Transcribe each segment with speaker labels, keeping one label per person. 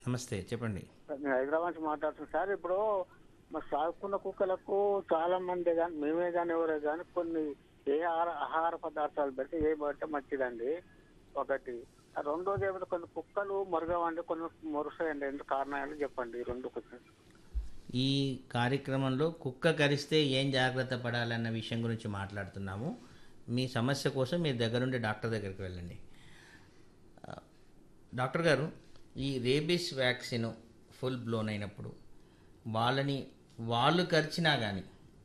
Speaker 1: నమస్తే చెప్పండి
Speaker 2: నేను హైదరాబాద్ నుంచి మాట్లాడుతున్నాను సార్ ఇప్పుడు మరి సాగుకున్న కుక్కలకు చాలా మంది కానీ మేమే కానీ ఎవరే కానీ కొన్ని ఏ ఆహార ఆహార పదార్థాలు పెడితే ఏ పడితే మంచిదండి ఒకటి ఆ రెండోది ఏమిటో కొన్ని కుక్కలు మురగవండి కొన్ని మురుస్తాయండి ఎందుకు కారణాలు చెప్పండి ఈ రెండు క్వశ్చన్స్
Speaker 1: ఈ కార్యక్రమంలో కుక్క కరిస్తే ఏం జాగ్రత్త పడాలన్న విషయం గురించి మాట్లాడుతున్నాము మీ సమస్య కోసం మీ దగ్గరుండి డాక్టర్ దగ్గరికి వెళ్ళండి ఆ, డాక్టర్ గారు ఈ రేబీస్ వ్యాక్సిన్ ఫుల్ బ్లోన్ అయినప్పుడు వాళ్ళని వాళ్ళు కరిచినా కానీ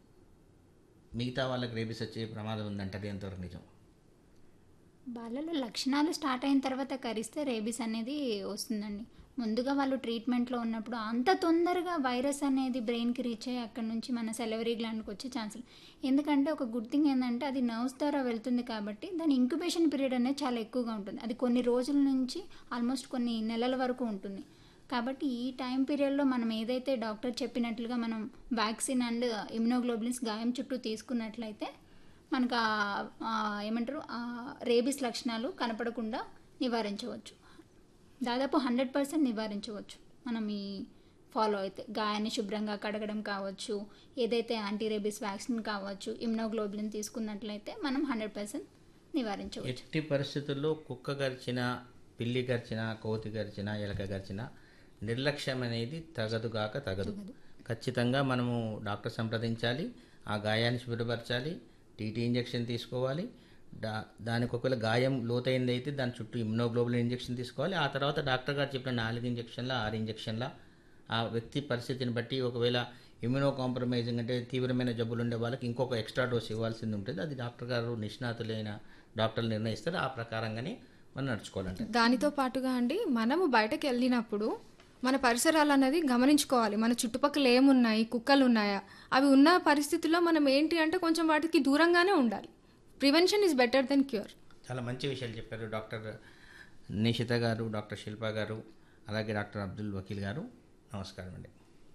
Speaker 1: మిగతా వాళ్ళకి రేబీస్ వచ్చే ప్రమాదం ఉందంటారు ఎంతవరకు నిజం
Speaker 3: వాళ్ళలో లక్షణాలు స్టార్ట్ అయిన తర్వాత కరిస్తే రేబీస్ అనేది వస్తుందండి ముందుగా వాళ్ళు ట్రీట్మెంట్లో ఉన్నప్పుడు అంత తొందరగా వైరస్ అనేది బ్రెయిన్కి రీచ్ అయ్యి అక్కడ నుంచి మన సెలవరీ గ్లాండ్కి వచ్చే ఛాన్సులు ఎందుకంటే ఒక గుడ్ థింగ్ ఏంటంటే అది నర్వ్స్ ద్వారా వెళ్తుంది కాబట్టి దాని ఇంక్యుబేషన్ పీరియడ్ అనేది చాలా ఎక్కువగా ఉంటుంది అది కొన్ని రోజుల నుంచి ఆల్మోస్ట్ కొన్ని నెలల వరకు ఉంటుంది కాబట్టి ఈ టైం పీరియడ్లో మనం ఏదైతే డాక్టర్ చెప్పినట్లుగా మనం వ్యాక్సిన్ అండ్ ఇమ్యునోగ్లోబులిన్స్ గాయం చుట్టూ తీసుకున్నట్లయితే మనకు ఆ- ఆ ఏమంటారు ఆ రేబీస్ లక్షణాలు కనపడకుండా నివారించవచ్చు దాదాపు హండ్రెడ్ పర్సెంట్ నివారించవచ్చు మనం ఈ ఫాలో అయితే గాయాన్ని శుభ్రంగా కడగడం కావచ్చు ఏదైతే యాంటీ రేబీస్ వ్యాక్సిన్ కావచ్చు ఇమ్యునోగ్లోబులిన్ తీసుకున్నట్లయితే మనం హండ్రెడ్ పర్సెంట్ నివారించవచ్చు
Speaker 1: ఎట్టి పరిస్థితుల్లో కుక్క గరిచిన పిల్లి గరిచిన కోతి గరిచిన ఎలక గరిచిన నిర్లక్ష్యం అనేది తగదుగాక తగదు ఖచ్చితంగా మనము డాక్టర్ సంప్రదించాలి ఆ గాయాన్ని శుభ్రపరచాలి టీటీ ఇంజెక్షన్ తీసుకోవాలి దా దానికి ఒకవేళ గాయం లోతైంది అయితే దాని చుట్టూ ఇమ్యునోగ్లోబులిన్ ఇంజెక్షన్ తీసుకోవాలి ఆ తర్వాత డాక్టర్ గారు చెప్పిన నాలుగు ఇంజెక్షన్ల ఆరు ఇంజెక్షన్ల ఆ వ్యక్తి పరిస్థితిని బట్టి ఒకవేళ ఇమ్యూనో కాంప్రమైజింగ్ అంటే తీవ్రమైన జబ్బులు ఉండే వాళ్ళకి ఇంకొక ఎక్స్ట్రా డోస్ ఇవ్వాల్సింది ఉంటుంది అది డాక్టర్ గారు నిష్ణాతులైన డాక్టర్లు నిర్ణయిస్తారు ఆ ప్రకారంగానే మనం నడుచుకోవాలంటే
Speaker 4: దానితో పాటుగా అండి మనము బయటకు వెళ్ళినప్పుడు మన పరిసరాలు అన్నది గమనించుకోవాలి మన చుట్టుపక్కల ఏమున్నాయి కుక్కలు ఉన్నాయా అవి ఉన్న పరిస్థితుల్లో మనం ఏంటి అంటే కొంచెం వాటికి దూరంగానే ఉండాలి prevention is better than cure
Speaker 1: చాలా మంచి విషయాలు చెప్పారు డాక్టర్ నిషిత గారు డాక్టర్ శిల్ప గారు అలాగే డాక్టర్ అబ్దుల్ వకీల్ గారు నమస్కారం అండి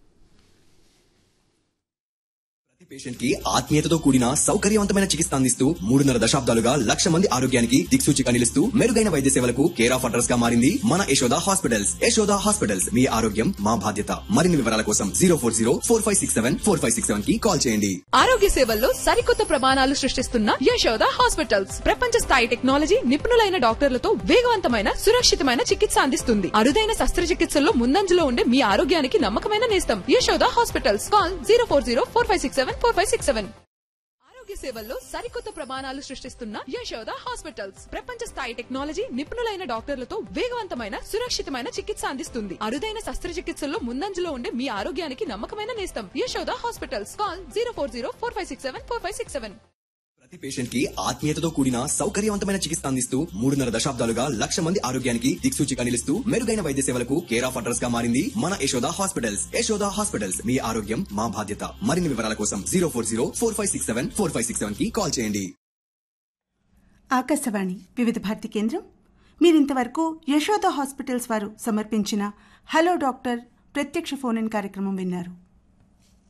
Speaker 5: ప్రతి పేషెంట్ కి ఆత్మీయతతో కూడిన సౌకర్యవంతమైన చికిత్స అందిస్తూ మూడున్నర దశాబ్దాలుగా లక్ష మంది ఆరోగ్యానికి దిక్సూచిగా నిలుస్తూ మెరుగైన వైద్య సేవలకు కేర్ ఆఫ్ అడ్రస్ గా మారింది మన యశోద హాస్పిటల్స్ యశోద హాస్పిటల్స్ మీ ఆరోగ్యం మా బాధ్యత మరిన్ని వివరాల కోసం zero four zero four five six seven four five six seven కి కాల్ చేయండి
Speaker 6: ఆరోగ్య సేవల్లో సరికొత్త ప్రమాణాలు సృష్టిస్తున్న యశోద హాస్పిటల్స్ ప్రపంచ స్థాయి టెక్నాలజీ నిపుణులైన డాక్టర్లతో వేగవంతమైన సురక్షితమైన చికిత్స అందిస్తుంది అరుదైన శస్త్రచికిత్సల్లో ముందంజలో ఉండే మీ ఆరోగ్యానికి నమ్మకమైన నేస్తం Yashoda hospitals call zero four zero four five six seven four five six seven ఆరోగ్య సేవల్లో సరికొత్త ప్రమాణాలు సృష్టిస్తున్న యశోద హాస్పిటల్స్ ప్రపంచ స్థాయి టెక్నాలజీ నిపుణులైన డాక్టర్లతో వేగవంతమైన సురక్షితమైన చికిత్స అందిస్తుంది అరుదైన శస్త్రచికిత్సల్లో ముందంజలో ఉండే మీ ఆరోగ్యానికి నమ్మకమైన నేస్తం Yashoda hospitals call zero four zero four five six seven four five six seven
Speaker 5: ప్రతి పేషెంట్ కి ఆత్మీయతతో కూడిన సౌకర్యవంతమైన చికిత్స అందిస్తూ మూడున్నర దశాబ్దాలుగా లక్ష మంది ఆరోగ్యానికి దిక్సూచిగా నిలుస్తూ మెరుగైన వైద్య సేవలకు కేర్ ఆఫ్ అడ్రస్ గా మారింది మన యశోద హాస్పిటల్స్ యశోద హాస్పిటల్స్ మీ ఆరోగ్యం మా బాధ్యత మరిన్ని వివరాల కోసం zero four zero four five six seven four five six seven కి కాల్ చేయండి
Speaker 7: ఆకాశవాణి వివిధ భారతి కేంద్రం మీరింతవరకు యశోద హాస్పిటల్స్ వారు సమర్పించిన హలో డాక్టర్ ప్రత్యక్ష ఫోన్ ఇన్ కార్యక్రమం విన్నారు